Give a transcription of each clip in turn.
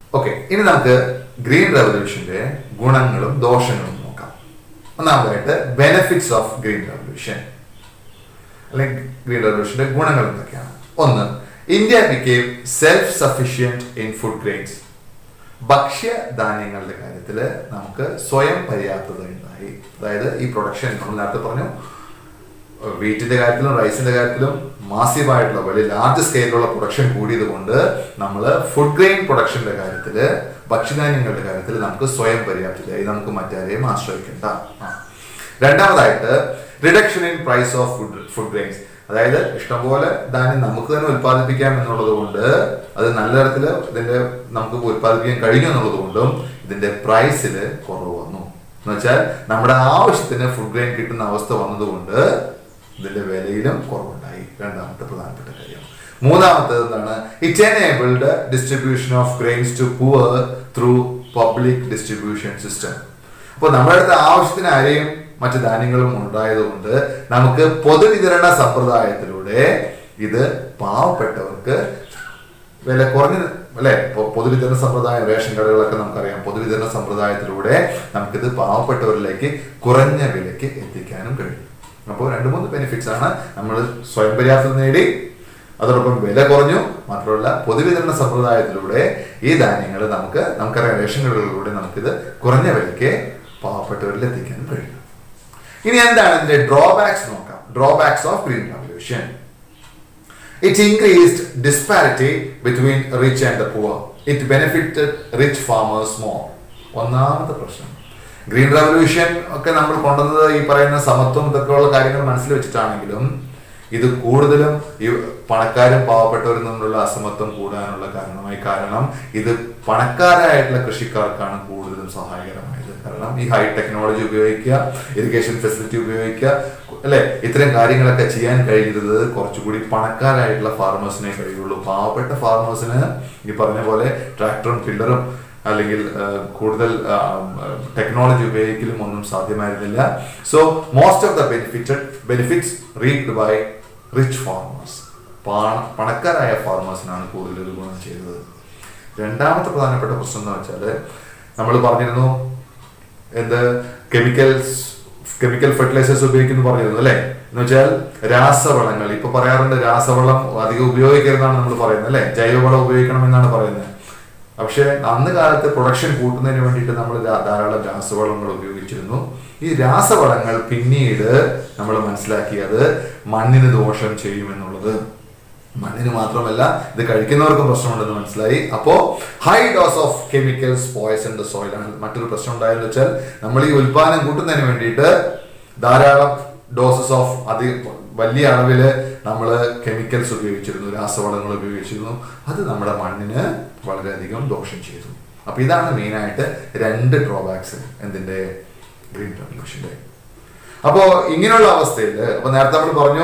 Okay ഇനി നമുക്ക് green റെവല്യൂഷന്റെ ഗുണങ്ങളും ദോഷങ്ങളും നോക്കാം ഒന്നാമതായിട്ട് ബെനിഫിറ്റ്സ് ഓഫ് ഗ്രീൻ റെവല്യൂഷൻ അല്ലെങ്കിൽ ഗ്രീൻ റെവല്യൂഷന്റെ ഗുണങ്ങൾ എന്തൊക്കെയാണ് ഒന്ന് India became self sufficient in food grains ഭക്ഷ്യധാന്യങ്ങളുടെ കാര്യത്തിൽ നമുക്ക് സ്വയം പര്യാപ്തത ഉണ്ടായി അതായത് ഈ പ്രൊഡക്ഷൻ നമ്മൾ നേരത്തെ പറഞ്ഞു വീറ്റിന്റെ കാര്യത്തിലും റൈസിന്റെ കാര്യത്തിലും മാസീവായിട്ടുള്ള വലിയ ലാർജ് സ്കെയിലുള്ള പ്രൊഡക്ഷൻ കൂടിയത് കൊണ്ട് നമ്മൾ ഫുഡ് ഗ്രെയിൻ പ്രൊഡക്ഷന്റെ കാര്യത്തിൽ ഭക്ഷ്യധാന്യങ്ങളുടെ കാര്യത്തിൽ നമുക്ക് സ്വയം പര്യാപ്തതയായി നമുക്ക് മറ്റാരെയും ആശ്രയിക്കേണ്ട ആ. രണ്ടാമതായിട്ട് reduction in price of food food grains അതായത് ഇഷ്ടംപോലെ ധാന്യം നമുക്ക് തന്നെ ഉത്പാദിപ്പിക്കാം എന്നുള്ളത് കൊണ്ട് അത് നല്ല തരത്തിൽ ഇതിന്റെ നമുക്ക് ഉത്പാദിപ്പിക്കാൻ കഴിഞ്ഞു എന്നുള്ളത് കൊണ്ടും ഇതിന്റെ പ്രൈസിൽ കുറവ് വന്നു എന്ന് വെച്ചാൽ നമ്മുടെ ആവശ്യത്തിന് ഫുഡ് ഗ്രെയിൻ കിട്ടുന്ന അവസ്ഥ വന്നതുകൊണ്ട് ഇതിന്റെ വിലയിലും കുറവുണ്ടായി രണ്ടാമത്തെ പ്രധാനപ്പെട്ട കാര്യം മൂന്നാമത്തത് എന്താണ് it enabled distribution of grains to poor through public distribution system അപ്പോൾ നമ്മുടെ അടുത്ത് ആവശ്യത്തിന് അരയും മറ്റു ധാന്യങ്ങളും ഉണ്ടായതുകൊണ്ട് നമുക്ക് പൊതുവിതരണ സമ്പ്രദായത്തിലൂടെ ഇത് പാവപ്പെട്ടവർക്ക് വില കുറഞ്ഞ അല്ലെ പൊതുവിതരണ സമ്പ്രദായം റേഷൻ കടകളൊക്കെ നമുക്കറിയാം പൊതുവിതരണ സമ്പ്രദായത്തിലൂടെ നമുക്കിത് പാവപ്പെട്ടവരിലേക്ക് കുറഞ്ഞ വിലയ്ക്ക് എത്തിക്കാനും കഴിയും അപ്പോൾ രണ്ട് മൂന്ന് ബെനിഫിറ്റ്സ് ആണ് നമ്മൾ സ്വയം പര്യാപ്തത നേടി അതോടൊപ്പം വില കുറഞ്ഞു മാത്രമല്ല പൊതുവിതരണ സമ്പ്രദായത്തിലൂടെ ഈ ധാന്യങ്ങൾ നമുക്ക് നമുക്കറിയാം റേഷൻ കടകളിലൂടെ നമുക്കിത് കുറഞ്ഞ വിലയ്ക്ക് പാവപ്പെട്ടവരിൽ എത്തിക്കാൻ കഴിയും ഇനി എന്താണ് ഇതിന്റെ ഡ്രോബാക്സ് നോക്കാം drawbacks of green revolution it increased disparity between rich and the poor it benefited rich farmers more ഒന്നാമത്തെ പ്രശ്നം ഗ്രീൻ റവല്യൂഷൻ ഒക്കെ നമ്മൾ കൊണ്ടുവന്നത് ഈ പറയുന്ന സമത്വം ഇതൊക്കെയുള്ള കാര്യങ്ങൾ മനസ്സിൽ വെച്ചിട്ടാണെങ്കിലും ഇത് കൂടുതലും ഈ പണക്കാരും പാവപ്പെട്ടവരും തമ്മിലുള്ള അസമത്വം കൂടാനുള്ള കാരണമായി കാരണം ഇത് പണക്കാരായിട്ടുള്ള കൃഷിക്കാർക്കാണ് കൂടുതലും സഹായകരമായത് കാരണം ഈ ഹൈ ടെക്നോളജി ഉപയോഗിക്കുക ഇറിഗേഷൻ ഫെസിലിറ്റി ഉപയോഗിക്കുക അല്ലെ ഇത്തരം കാര്യങ്ങളൊക്കെ ചെയ്യാൻ കഴിയുന്നത് കുറച്ചുകൂടി പണക്കാരായിട്ടുള്ള ഫാർമേഴ്സിനെ കഴിയുള്ളൂ പാവപ്പെട്ട ഫാർമേഴ്സിന് ഈ പറഞ്ഞ പോലെ ട്രാക്ടറും പില്ലറും അല്ലെങ്കിൽ ആ, കൂടുതൽ ടെക്നോളജി ഉപയോഗിക്കലും ഒന്നും സാധ്യമായിരുന്നില്ല so most of the benefited benefits reaped by rich farmers പണക്കാരായ ഫാർമേഴ്സിനാണ് കൂടുതൽ ഇത് ഗുണം ചെയ്തത് രണ്ടാമത്തെ പ്രധാനപ്പെട്ട പ്രശ്നം എന്ന് വെച്ചാൽ നമ്മൾ പറഞ്ഞിരുന്നു എന്ത് കെമിക്കൽസ് കെമിക്കൽ ഫെർട്ടിലൈസേഴ്സ് ഉപയോഗിക്കുന്നു പറഞ്ഞിരുന്നു അല്ലെ എന്ന് വെച്ചാൽ രാസവളങ്ങൾ ഇപ്പൊ പറയാറുണ്ട് രാസവളം അധികം ഉപയോഗിക്കരുതെന്നാണ് നമ്മൾ പറയുന്നത് അല്ലെ ജൈവവളം ഉപയോഗിക്കണം എന്നാണ് പറയുന്നത് പക്ഷെ അന്ന് കാലത്ത് പ്രൊഡക്ഷൻ കൂട്ടുന്നതിന് വേണ്ടിയിട്ട് നമ്മൾ ധാ- ധാരാളം രാസവളങ്ങൾ ഉപയോഗിച്ചിരുന്നു ഈ രാസവളങ്ങൾ പിന്നീട് നമ്മൾ മനസ്സിലാക്കിയത് മണ്ണിന് ദോഷം ചെയ്യുമെന്നുള്ളത് മണ്ണിന് മാത്രമല്ല ഇത് കഴിക്കുന്നവർക്കും പ്രശ്നമുണ്ടെന്ന് മനസ്സിലായി അപ്പോ high dose of chemicals poison the soil ആണ് മറ്റൊരു പ്രശ്നം ഉണ്ടായെന്ന് വെച്ചാൽ നമ്മൾ ഈ ഉൽപാദനം കൂട്ടുന്നതിന് വേണ്ടിയിട്ട് ധാരാളം ഡോസസ് ഓഫ് അതി വലിയ അളവിൽ നമ്മൾ കെമിക്കൽസ് ഉപയോഗിച്ചിരുന്നു രാസവളങ്ങൾ ഉപയോഗിച്ചിരുന്നു അത് നമ്മുടെ മണ്ണിന് വളരെയധികം ദോഷം ചെയ്തു അപ്പൊ ഇതാണ് മെയിനായിട്ട് രണ്ട് ഡ്രോബാക്സ് എന്തിന്റെ ഗ്രീൻ റവല്യൂഷന്റെ അപ്പോ ഇങ്ങനെയുള്ള അവസ്ഥയിൽ അപ്പൊ നേരത്തെ നമ്മൾ പറഞ്ഞു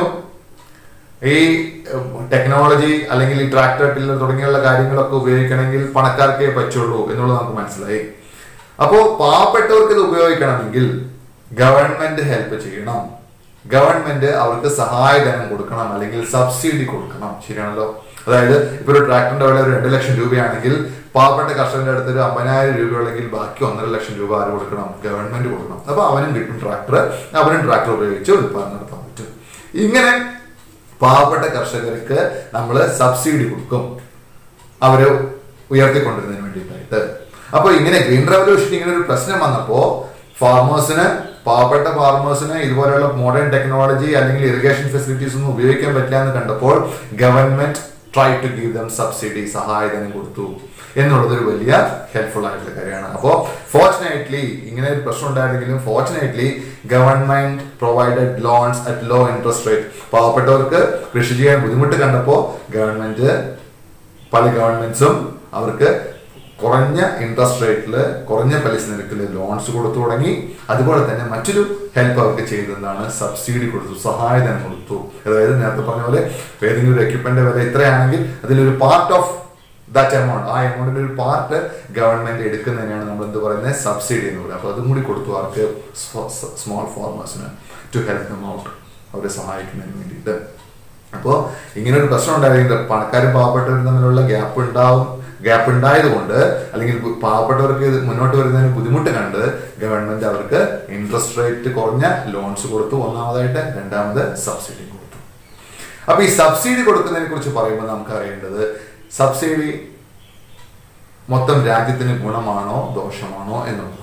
ഈ ടെക്നോളജി അല്ലെങ്കിൽ ഈ ട്രാക്ടർ ടില്ലർ തുടങ്ങിയുള്ള കാര്യങ്ങളൊക്കെ ഉപയോഗിക്കണമെങ്കിൽ പണക്കാർക്കേ പറ്റുള്ളൂ എന്നുള്ളത് നമുക്ക് മനസ്സിലായി അപ്പോ പാവപ്പെട്ടവർക്ക് ഇത് ഉപയോഗിക്കണമെങ്കിൽ ഗവൺമെന്റ് ഹെൽപ്പ് ചെയ്യണം ഗവൺമെന്റ് അവർക്ക് സഹായധനം കൊടുക്കണം അല്ലെങ്കിൽ സബ്സിഡി കൊടുക്കണം ശരിയാണല്ലോ അതായത് ഇപ്പൊ ഒരു ട്രാക്ടറിന്റെ വില ഒരു രണ്ട് ലക്ഷം രൂപയാണെങ്കിൽ പാവപ്പെട്ട കർഷകന്റെ അടുത്ത് ഒരു അമ്പതിനായിരം രൂപയുള്ളെങ്കിൽ ബാക്കി ഒന്നര ലക്ഷം രൂപ ആര് കൊടുക്കണം ഗവൺമെന്റ് കൊടുക്കണം അപ്പൊ അവനും കിട്ടും ട്രാക്ടർ അവനും ട്രാക്ടർ ഉപയോഗിച്ച് ഉൽപ്പാദനം നടത്താൻ പറ്റും ഇങ്ങനെ പാവപ്പെട്ട കർഷകർക്ക് നമ്മൾ സബ്സിഡി കൊടുക്കും അവര് ഉയർത്തിക്കൊണ്ടിരുന്നതിന് വേണ്ടിയിട്ടായിട്ട് അപ്പൊ ഇങ്ങനെ ഗ്രീൻ റവല്യൂഷൻ ഇങ്ങനെ ഒരു പ്രശ്നം വന്നപ്പോ ഫാർമേഴ്സിന് പാവപ്പെട്ട ഫാർമേഴ്സിന് ഇതുപോലെയുള്ള മോഡേൺ ടെക്നോളജി അല്ലെങ്കിൽ ഇറിഗേഷൻ ഫെസിലിറ്റീസ് ഒന്നും ഉപയോഗിക്കാൻ പറ്റില്ല എന്ന് കണ്ടപ്പോൾ government try to give them subsidy സഹായധനം കൊടുത്തു എന്നുള്ളത് ഒരു വലിയ ഹെൽപ്ഫുൾ ആയിട്ടുള്ള കാര്യമാണ് അപ്പോൾ ഫോർച്ചുനേറ്റ്ലി ഇങ്ങനെ ഒരു പ്രശ്നം ഉണ്ടായിരുന്നെങ്കിലും fortunately government provided loans at low interest rate പാവപ്പെട്ടവർക്ക് കൃഷി ചെയ്യാൻ ബുദ്ധിമുട്ട് കണ്ടപ്പോൾ ഗവൺമെന്റ് പല ഗവൺമെന്റ്സും അവർക്ക് കുറഞ്ഞ ഇൻട്രസ്റ്റ് റേറ്റിൽ കുറഞ്ഞ പലിശ നിരക്കിൽ ലോൺസ് കൊടുത്തു തുടങ്ങി അതുപോലെ തന്നെ മറ്റൊരു ഹെൽപ്പ് അവർക്ക് ചെയ്തതാണ് സബ്സിഡി കൊടുത്തു സഹായധനം കൊടുത്തു അതായത് നേരത്തെ പറഞ്ഞ പോലെ ഏതെങ്കിലും ഒരു എക്യുപ്മെന്റ് വില ഇത്രയാണെങ്കിൽ അതിലൊരു പാർട്ട് ഓഫ് ദാറ്റ് എമൗണ്ട് ആ എമൗണ്ടിന്റെ ഒരു പാർട്ട് ഗവൺമെന്റ് എടുക്കുന്നതിനാണ് നമ്മൾ എന്ത് പറയുന്നത് സബ്സിഡി എന്ന് പറയുന്നത് അപ്പൊ അതും കൂടി കൊടുത്തു അവർക്ക് സ്മോൾ ഫാർമേഴ്സിന് ടു ഹെൽപ്പ് ദം ഔട്ട് അവരെ സഹായിക്കുന്നതിന് വേണ്ടിയിട്ട് അപ്പോൾ ഇങ്ങനെ ഒരു പ്രശ്നം ഉണ്ടായിരുന്നെങ്കിൽ പണക്കാരും പാവപ്പെട്ടവരും തമ്മിലുള്ള ഗ്യാപ്പ് ഉണ്ടാവും ഗ്യാപ്പ് ഉണ്ടായതുകൊണ്ട് അല്ലെങ്കിൽ ബു- പാവപ്പെട്ടവർക്ക് ഇത് മുന്നോട്ട് വരുന്നതിന് ബുദ്ധിമുട്ട് കണ്ട് ഗവൺമെന്റ് അവർക്ക് ഇൻട്രസ്റ്റ് റേറ്റ് കുറഞ്ഞ ലോൺസ് കൊടുത്തു ഒന്നാമതായിട്ട് രണ്ടാമത് സബ്സിഡി കൊടുത്തു അപ്പൊ ഈ സബ്സിഡി കൊടുക്കുന്നതിനെ കുറിച്ച് പറയുമ്പോൾ നമുക്ക് അറിയേണ്ടത് സബ്സിഡി മൊത്തം രാജ്യത്തിന് ഗുണമാണോ ദോഷമാണോ എന്നുള്ളതാണ്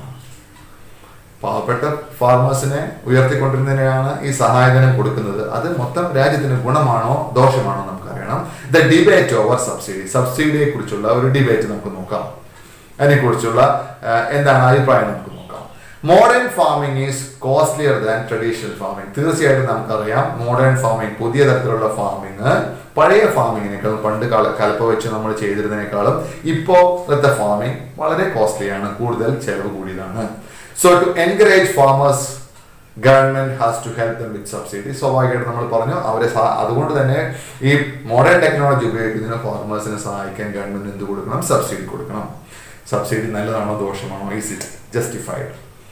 പാവപ്പെട്ട ഫാർമേഴ്സിനെ ഉയർത്തിക്കൊണ്ടിരുന്നതിനാണ് ഈ സഹായധനം കൊടുക്കുന്നത് അത് മൊത്തം രാജ്യത്തിന് ഗുണമാണോ ദോഷമാണോ നമുക്ക് അറിയണം ദ ഡിബേറ്റ് ഓവർ സബ്സിഡി സബ്സിഡിയെ കുറിച്ചുള്ള ഒരു ഡിബേറ്റ് നമുക്ക് നോക്കാം അതിനെക്കുറിച്ചുള്ള ആ, എന്താണ് അഭിപ്രായം നമുക്ക് നോക്കാം modern farming is costlier than traditional farming തീർച്ചയായിട്ടും നമുക്കറിയാം മോഡേൺ ഫാമിംഗ് പുതിയ തരത്തിലുള്ള ഫാമിംഗ് പഴയ ഫാമിങ്ങിനേക്കാളും പണ്ട് കാല കലപ്പ വെച്ച് നമ്മൾ ചെയ്തിരുന്നതിനേക്കാളും ഇപ്പോഴത്തെ ഫാമിംഗ് വളരെ കോസ്റ്റ്ലിയാണ് കൂടുതൽ ചെലവ് കൂടിയതാണ് so to encourage farmers government has to help them with subsidy സ്വാഭാവികമായിട്ട് നമ്മൾ പറഞ്ഞു അവരെ സഹ- അതുകൊണ്ട് തന്നെ ഈ മോഡേൺ ടെക്നോളജി ഉപയോഗിക്കുന്നതിന് ഫാർമേഴ്സിനെ സഹായിക്കാൻ ഗവൺമെന്റ് എന്ത് കൊടുക്കണം സബ്സിഡി കൊടുക്കണം സബ്സിഡി നല്ലതാണോ ദോഷമാണോ ഈസ് ഇറ്റ് ജസ്റ്റിഫൈഡ്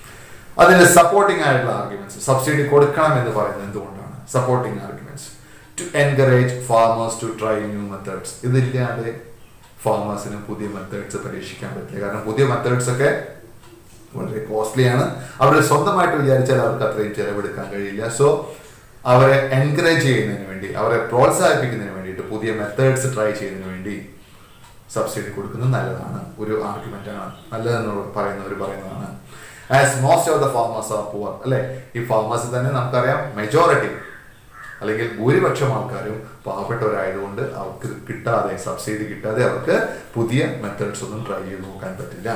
അതിന് സപ്പോർട്ടിംഗ് ആയിട്ടുള്ള ആർഗ്യുമെന്റ്സ് സബ്സിഡി കൊടുക്കണം എന്ന് പറയുന്നത് എന്തുകൊണ്ടാണ് supporting arguments to encourage farmers to try new methods ഇതില്ലാതെ ഫാർമേഴ്സിന് പുതിയ മെത്തേഡ്സ് പരീക്ഷിക്കാൻ പറ്റില്ല കാരണം പുതിയ മെത്തേഡ്സ് ഒക്കെ വളരെ കോസ്റ്റ്ലിയാണ് അവർ സ്വന്തമായിട്ട് വിചാരിച്ചാൽ അവർക്ക് അത്രയും ചെലവെടുക്കാൻ കഴിയില്ല സോ അവരെ എൻകറേജ് ചെയ്യുന്നതിന് വേണ്ടി അവരെ പ്രോത്സാഹിപ്പിക്കുന്നതിന് വേണ്ടിയിട്ട് പുതിയ മെത്തേഡ്സ് ട്രൈ ചെയ്യുന്നതിന് വേണ്ടി സബ്സിഡി കൊടുക്കുന്നത് നല്ലതാണ് ഒരു ആർഗ്യുമെന്റ് ആണ് നല്ലതെന്ന് പറയുന്നവർ പറയുന്നതാണ് as most of the farmers are poor അല്ലെ ഈ ഫാർമേഴ്സ് തന്നെ നമുക്കറിയാം മെജോറിറ്റി അല്ലെങ്കിൽ ഭൂരിപക്ഷം ആൾക്കാരും പാവപ്പെട്ടവരായതുകൊണ്ട് അവർക്ക് കിട്ടാതെ സബ്സിഡി കിട്ടാതെ അവർക്ക് പുതിയ മെത്തേഡ്സ് ഒന്നും ട്രൈ ചെയ്ത് നോക്കാൻ പറ്റില്ല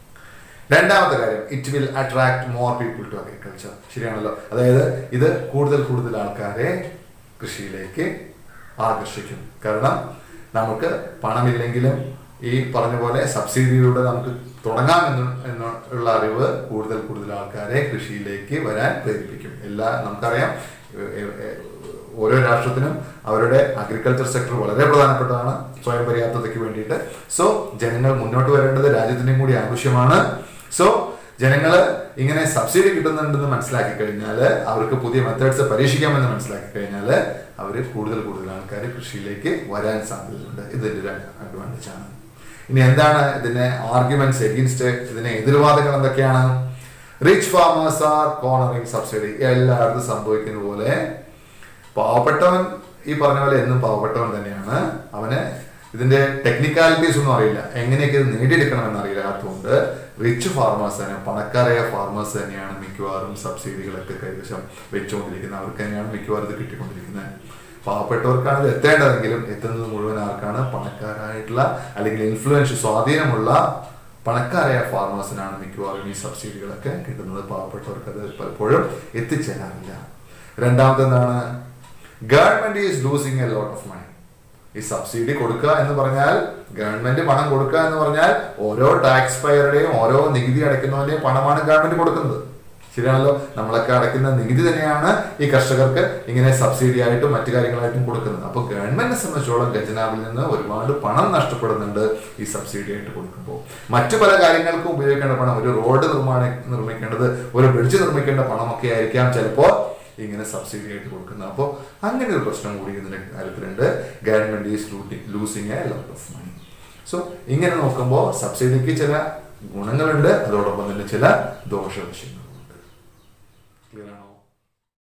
രണ്ടാമത്തെ കാര്യം it will attract more people to agriculture ശരിയാണല്ലോ അതായത് ഇത് കൂടുതൽ കൂടുതൽ ആൾക്കാരെ കൃഷിയിലേക്ക് ആകർഷിക്കും കാരണം നമുക്ക് പണമില്ലെങ്കിലും ഈ പറഞ്ഞ പോലെ സബ്സിഡിയിലൂടെ നമുക്ക് തുടങ്ങാമെന്ന് എന്നുള്ള അറിവ് കൂടുതൽ കൂടുതൽ ആൾക്കാരെ കൃഷിയിലേക്ക് വരാൻ പ്രേരിപ്പിക്കും എല്ലാ നമുക്കറിയാം ഏ- ഏ- ഏ- ഓരോ രാഷ്ട്രത്തിനും അവരുടെ അഗ്രികൾച്ചർ സെക്ടർ വളരെ പ്രധാനപ്പെട്ടതാണ് സ്വയം പര്യാപ്തതയ്ക്ക് വേണ്ടിയിട്ട് സോ ജനങ്ങൾ മുന്നോട്ട് വരേണ്ടത് രാജ്യത്തിന്റെയും കൂടി ആവശ്യമാണ് സോ ജനങ്ങൾ ഇങ്ങനെ സബ്സിഡി കിട്ടുന്നുണ്ടെന്ന് മനസ്സിലാക്കി കഴിഞ്ഞാൽ അവർക്ക് പുതിയ മെത്തേഡ്സ് പരീക്ഷിക്കാമെന്ന് മനസ്സിലാക്കി കഴിഞ്ഞാൽ അവർ കൂടുതൽ കൂടുതൽ ആൾക്കാർ കൃഷിയിലേക്ക് വരാൻ സാധ്യതയുണ്ട് ഇതിന്റെ ഒരു അഡ്വാൻറ്റേജ് ആണ് ഇനി എന്താണ് ഇതിന്റെ ആർഗ്യുമെന്റ്സ് എഗിൻസ്റ്റ് ഇതിന്റെ എതിർവാദങ്ങൾ എന്തൊക്കെയാണ് rich farmers are cornering subsidy എല്ലായിടത്തും സംഭവിക്കുന്ന പോലെ പാവപ്പെട്ടവൻ ഈ പറഞ്ഞ പോലെ എന്നും പാവപ്പെട്ടവൻ തന്നെയാണ് അവന് ഇതിന്റെ ടെക്നിക്കാലിറ്റീസ് ഒന്നും അറിയില്ല എങ്ങനെയൊക്കെ ഇത് നേടിയെടുക്കണമെന്ന് അറിയില്ലാത്തതുകൊണ്ട് റിച്ച് ഫാർമേഴ്സ് തന്നെ പണക്കാരായ ഫാർമേഴ്സ് തന്നെയാണ് മിക്കവാറും സബ്സിഡികളൊക്കെ കൈവശം വെച്ചുകൊണ്ടിരിക്കുന്നത് അവർക്ക് തന്നെയാണ് മിക്കവാറും ഇത് കിട്ടിക്കൊണ്ടിരിക്കുന്നത് പാവപ്പെട്ടവർക്കാണ് ഇത് എത്തേണ്ടതെങ്കിലും എത്തുന്നത് മുഴുവൻ ആർക്കാണ് പണക്കാരായിട്ടുള്ള അല്ലെങ്കിൽ ഇൻഫ്ലുവൻസ് സ്വാധീനമുള്ള പണക്കാരായ ഫാർമേഴ്സിനാണ് മിക്കവാറും ഈ സബ്സിഡികളൊക്കെ കിട്ടുന്നത് പാവപ്പെട്ടവർക്ക് അത് പലപ്പോഴും എത്തിച്ചേരാറില്ല രണ്ടാമത് എന്താണ് government is losing a lot of money ഈ സബ്സിഡി കൊടുക്കുക എന്ന് പറഞ്ഞാൽ ഗവൺമെന്റ് പണം കൊടുക്കുക എന്ന് പറഞ്ഞാൽ ഓരോ ടാക്സ് പെയറുടെയും ഓരോ നികുതി അടയ്ക്കുന്നവന്റെയും പണമാണ് ഗവൺമെന്റ് കൊടുക്കുന്നത് ശരിയാണല്ലോ നമ്മളൊക്കെ അടയ്ക്കുന്ന നികുതി തന്നെയാണ് ഈ കർഷകർക്ക് ഇങ്ങനെ സബ്സിഡി ആയിട്ടും മറ്റു കാര്യങ്ങളായിട്ടും കൊടുക്കുന്നത് അപ്പോൾ ഗവൺമെന്റിനെ സംബന്ധിച്ചോളം ഖജനാവിൽ നിന്ന് ഒരുപാട് പണം നഷ്ടപ്പെടുന്നുണ്ട് ഈ സബ്സിഡി ആയിട്ട് കൊടുക്കുമ്പോൾ മറ്റു പല കാര്യങ്ങൾക്കും ഉപയോഗിക്കേണ്ട പണം ഒരു റോഡ് നിർമ്മാണ നിർമ്മിക്കേണ്ടത് ഒരു ബ്രിഡ്ജ് നിർമ്മിക്കേണ്ട പണമൊക്കെ ആയിരിക്കാം ചിലപ്പോൾ ഇങ്ങനെ സബ്സിഡി ആയിട്ട് കൊടുക്കുന്നത് അപ്പോൾ അങ്ങനെ ഒരു പ്രശ്നം കൂടി ഇതിന്റെ കാര്യത്തിലുണ്ട് government is losing a lot of money so ഇങ്ങനെ നോക്കുമ്പോൾ സബ്സിഡിക്ക് ചില ഗുണങ്ങളുണ്ട് അതോടൊപ്പം തന്നെ ചില ദോഷവശങ്ങളുണ്ട്